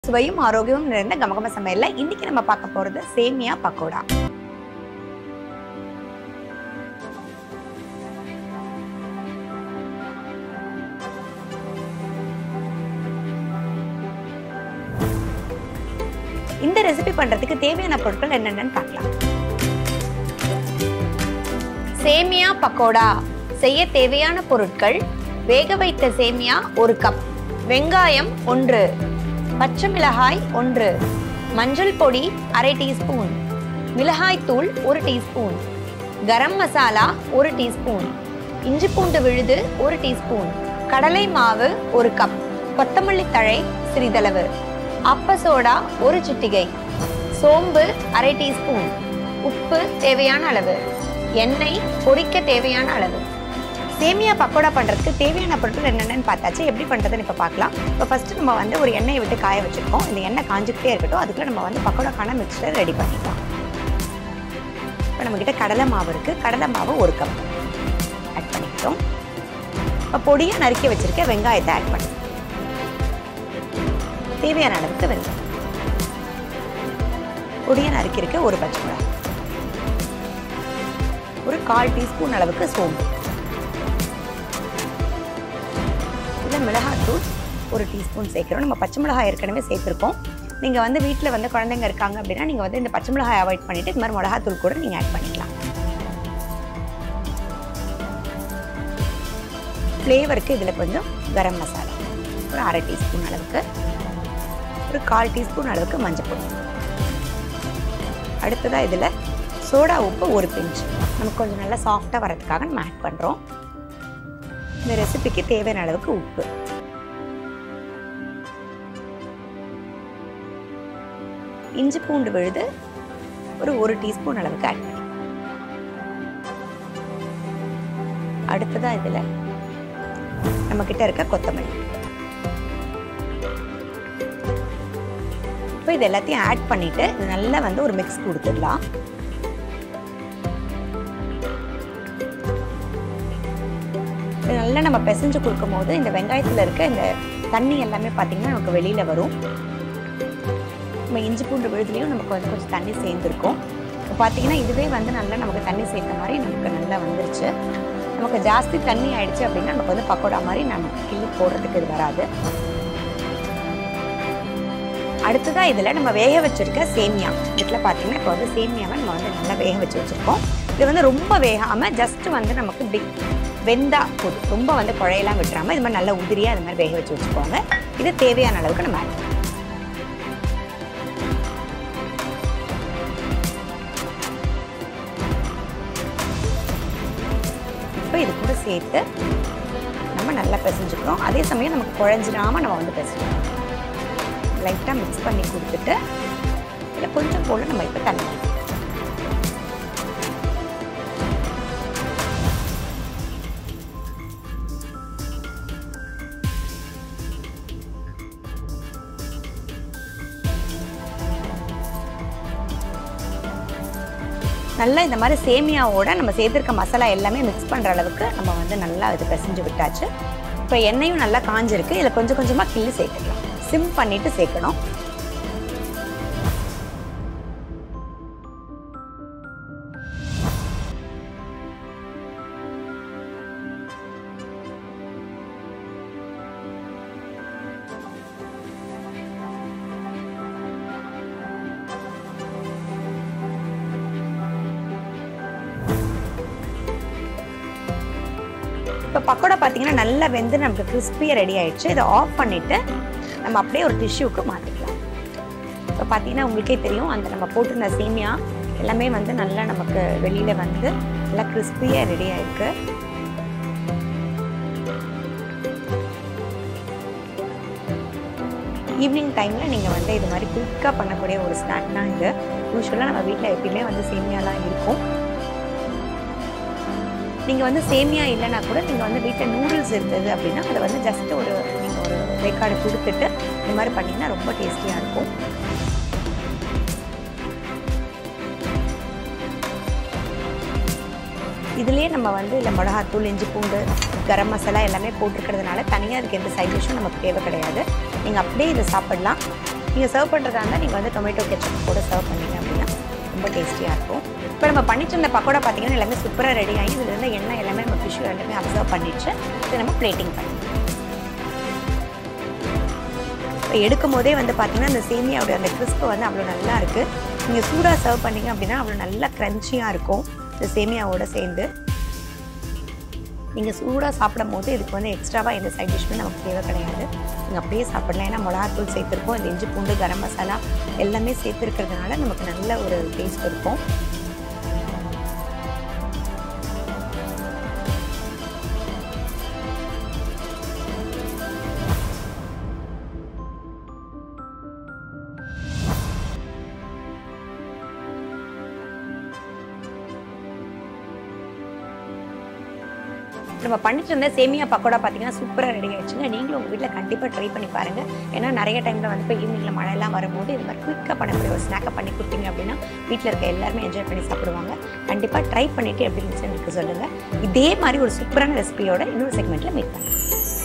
சுவையும் ஆரோக்கியமும் நிறைந்த கமகம சமையல்ல இன்னைக்கு நம்ம பார்க்க போறது சேமியா பக்கோடா இந்த ரெசிபி பண்றதுக்கு தேவையான பொருட்கள் என்னென்னு பார்க்கலாம் சேமியா பக்கோடா செய்ய தேவையான பொருட்கள் வேக வைத்த சேமியா ஒரு கப் வெங்காயம் ஒன்று பச்சை மிளகாய் ஒன்று மஞ்சள் பொடி அரை டீஸ்பூன் மிளகாய் தூள் ஒரு டீஸ்பூன் கரம் மசாலா ஒரு டீஸ்பூன் இஞ்சி பூண்டு விழுது ஒரு டீஸ்பூன் கடலை மாவு ஒரு கப் கொத்தமல்லி தழை சிறிதளவு அப்ப சோடா ஒரு சிட்டிகை சோம்பு அரை டீஸ்பூன் உப்பு தேவையான அளவு எண்ணெய் பொரிக்க தேவையான அளவு சேமியா பக்கோடா பண்ணுறதுக்கு தேவையான பொருட்கள் என்னென்னு பார்த்தாச்சு எப்படி பண்ணுறதுன்னு இப்போ பார்க்கலாம் இப்போ ஃபஸ்ட்டு நம்ம வந்து ஒரு எண்ணெயை விட்டு காய வச்சுருக்கோம் இந்த எண்ணெய் காஞ்சிக்கிட்டே இருக்கட்டும் அதுக்குள்ளே நம்ம வந்து பக்கோடாக்கான மிக்சர் ரெடி பண்ணிக்கலாம் இப்போ நம்மக்கிட்ட கடலை மாவு இருக்குது கடலை மாவு ஒரு கப் ஆட் பண்ணிக்கிட்டோம் இப்போ பொடியாக நறுக்கி வச்சுருக்க வெங்காயத்தை ஆட் பண்ணி தேவையான அளவுக்கு வெங்காயம் பொடியாக நறுக்கியிருக்க ஒரு பச்சை மிளகாய் ஒரு கால் டீஸ்பூன் அளவுக்கு சோம்பு இதில் மிளகாத்தூள் ஒரு டீஸ்பூன் சேர்க்குறோம் நம்ம பச்சை மிளகாய் ஏற்கனவே சேர்த்துருக்கோம் நீங்கள் வந்து வீட்டில் வந்து குழந்தைங்க இருக்காங்க அப்படின்னா நீங்கள் வந்து இந்த பச்சை மிளகாய் அவாய்ட் பண்ணிவிட்டு இது மாதிரி மிளகாத்தூள் கூட நீங்கள் ஆட் பண்ணிக்கலாம் ஃப்ளேவருக்கு இதில் கொஞ்சம் கரம் மசாலா ஒரு அரை டீஸ்பூன் அளவுக்கு ஒரு கால் டீஸ்பூன் அளவுக்கு மஞ்சள் பொடி அடுத்ததாக இதில் சோடா உப்பு ஒரு பிஞ்ச் நமக்கு கொஞ்சம் நல்லா சாஃப்டாக வரதுக்காக நம்ம ஆட் பண்ணுறோம் இந்த ரெசிபிக்கு தேவையான அளவுக்கு உப்பு இஞ்சி பூண்டு விழுது ஒரு ஒரு டீஸ்பூன் அளவுக்கு ஆட் பண்ணி அடுத்ததா இதுல நம்ம கிட்ட இருக்க கொத்தமல்லி இப்போ இது எல்லாத்தையும் ஆட் பண்ணிட்டு இது நல்லா வந்து ஒரு மிக்ஸ் கொடுத்துடலாம் இது நல்லா நம்ம பிசைஞ்சு கொடுக்கும் போது இந்த வெங்காயத்தில் இருக்க இந்த தண்ணி எல்லாமே பார்த்தீங்கன்னா நமக்கு வெளியில் வரும் நம்ம இஞ்சி பூண்டு விழுதுலேயும் நமக்கு வந்து கொஞ்சம் தண்ணி சேர்ந்துருக்கும் இப்போ பார்த்தீங்கன்னா இதுவே வந்து நல்லா நமக்கு தண்ணி சேர்த்த மாதிரி நமக்கு நல்லா வந்துருச்சு நமக்கு ஜாஸ்தி தண்ணி ஆயிடுச்சு அப்படின்னா நமக்கு வந்து பக்கோடா மாதிரி நமக்கு கிள்ளி போடுறதுக்கு இது வராது அடுத்ததா இதில் நம்ம வேக வச்சிருக்க சேமியா இதில் பார்த்தீங்கன்னா இப்போ வந்து சேமியாவை நம்ம வந்து நல்லா வேக வச்சு வச்சுருக்கோம் இது வந்து ரொம்ப வேகாமல் ஜஸ்ட் வந்து நமக்கு இப்படி வெந்தா போதும் ரொம்ப வந்து குழையெல்லாம் விட்டுறாம இது மாதிரி நல்லா உதிரியாக அது மாதிரி வேக வச்சு வச்சுக்கோங்க இது தேவையான அளவுக்கு நம்ம ஆட் பண்ணலாம். இப்போ இது கூட சேர்த்து நம்ம நல்லா பிசைஞ்சுக்கிறோம் அதே சமயம் நமக்கு குழஞ்சிடாம நம்ம வந்து பிசைஞ்சுக்கிறோம் லைட்டாக மிக்ஸ் பண்ணி கொடுத்துட்டு இதில் கொஞ்சம் போல் நம்ம இப்போ தண்ணி நல்லா இந்த மாதிரி சேமியாவோட நம்ம சேர்த்துருக்க மசாலா எல்லாமே மிக்ஸ் பண்ணுற அளவுக்கு நம்ம வந்து நல்லா இது பிசைஞ்சு விட்டாச்சு இப்போ எண்ணெயும் நல்லா காஞ்சிருக்கு இதில் கொஞ்சம் கொஞ்சமாக கிள்ளி சேர்த்துக்கலாம் சிம் பண்ணிட்டு சேர்க்கணும் இப்போ பக்கோடா பார்த்தீங்கன்னா நல்லா வெந்து நமக்கு கிறிஸ்பியாக ரெடி ஆயிடுச்சு இதை ஆஃப் பண்ணிவிட்டு நம்ம அப்படியே ஒரு டிஷ்யூக்கு மாற்றிக்கலாம் இப்போ பார்த்தீங்கன்னா உங்களுக்கே தெரியும் அந்த நம்ம போட்டிருந்த சேமியா எல்லாமே வந்து நல்லா நமக்கு வெளியில் வந்து நல்லா கிறிஸ்பியாக ரெடி ஆயிருக்கு ஈவினிங் டைமில் நீங்கள் வந்து இது மாதிரி குயிக்காக பண்ணக்கூடிய ஒரு ஸ்நாக்னா இது யூஸ்வலாக நம்ம வீட்டில் எப்பயுமே வந்து சேமியாலாம் இருக்கும் நீங்கள் வந்து சேமியா இல்லைனா கூட நீங்கள் வந்து வீட்டில் நூடுல்ஸ் இருந்தது அப்படின்னா அதை வந்து ஜஸ்ட் ஒரு நீங்கள் ஒரு வேக்காடு கொடுத்துட்டு இந்த மாதிரி பண்ணிங்கன்னா ரொம்ப டேஸ்டியாக இருக்கும் இதுலேயே நம்ம வந்து இல்லை மிளகாத்தூள் இஞ்சி பூண்டு கரம் மசாலா எல்லாமே போட்டிருக்கிறதுனால தனியாக அதுக்கு எந்த சைட் டிஷ்ஷும் நமக்கு தேவை கிடையாது நீங்கள் அப்படியே இதை சாப்பிடலாம் நீங்கள் சர்வ் பண்ணுறதா இருந்தால் நீங்கள் வந்து டொமேட்டோ கெச்சப் கூட சர்வ் பண்ணீங்க அப்படின்னா ரொம்ப டேஸ்டியாக இருக்கும் இப்போ நம்ம பண்ணிட்டு இருந்த பக்கோடா பார்த்தீங்கன்னா எல்லாமே சூப்பராக ரெடி ஆகி இதில் இருந்த எண்ணெய் எல்லாமே நம்ம ஃபிஷ்ஷு எல்லாமே அப்சர்வ் பண்ணிடுச்சு இதை நம்ம பிளேட்டிங் பண்ணி இப்போ எடுக்கும் போதே வந்து பார்த்தீங்கன்னா அந்த சேமியாவோட அந்த கிறிஸ்பு வந்து அவ்வளோ நல்லா இருக்குது நீங்கள் சூடாக சர்வ் பண்ணீங்க அப்படின்னா அவ்வளோ நல்லா க்ரன்ச்சியாக இருக்கும் இந்த சேமியாவோட சேர்ந்து நீங்கள் சூடாக சாப்பிடும் போது இதுக்கு வந்து எக்ஸ்ட்ராவாக எந்த சைட் டிஷ்மே நமக்கு தேவை கிடையாது நீங்கள் அப்படியே சாப்பிடலாம் ஏன்னா மிளகாத்தூள் சேர்த்துருக்கோம் இந்த இஞ்சி பூண்டு கரம் மசாலா எல்லாமே சேர்த்துருக்கிறதுனால நமக்கு நல்ல ஒரு டேஸ்ட் இருக்கும் நம்ம பண்ணிட்டு இருந்த சேமியா பக்கோடா பார்த்தீங்கன்னா சூப்பராக ரெடி ஆயிடுச்சுங்க நீங்களும் உங்கள் வீட்டில் கண்டிப்பாக ட்ரை பண்ணி பாருங்கள் ஏன்னா நிறைய டைமில் வந்து இப்போ ஈவினிங்கில் மழையெல்லாம் வரும்போது இது மாதிரி குயிக்காக பண்ணக்கூடிய ஒரு ஸ்நாக்கை பண்ணி கொடுத்தீங்க அப்படின்னா வீட்டில் இருக்க எல்லாருமே என்ஜாய் பண்ணி சாப்பிடுவாங்க கண்டிப்பாக ட்ரை பண்ணிவிட்டு எப்படி இருந்துச்சுன்னு எனக்கு சொல்லுங்கள் இதே மாதிரி ஒரு சூப்பரான ரெசிபியோட இன்னொரு செக்மெண்ட்டில் மீட் பண்ணலாம்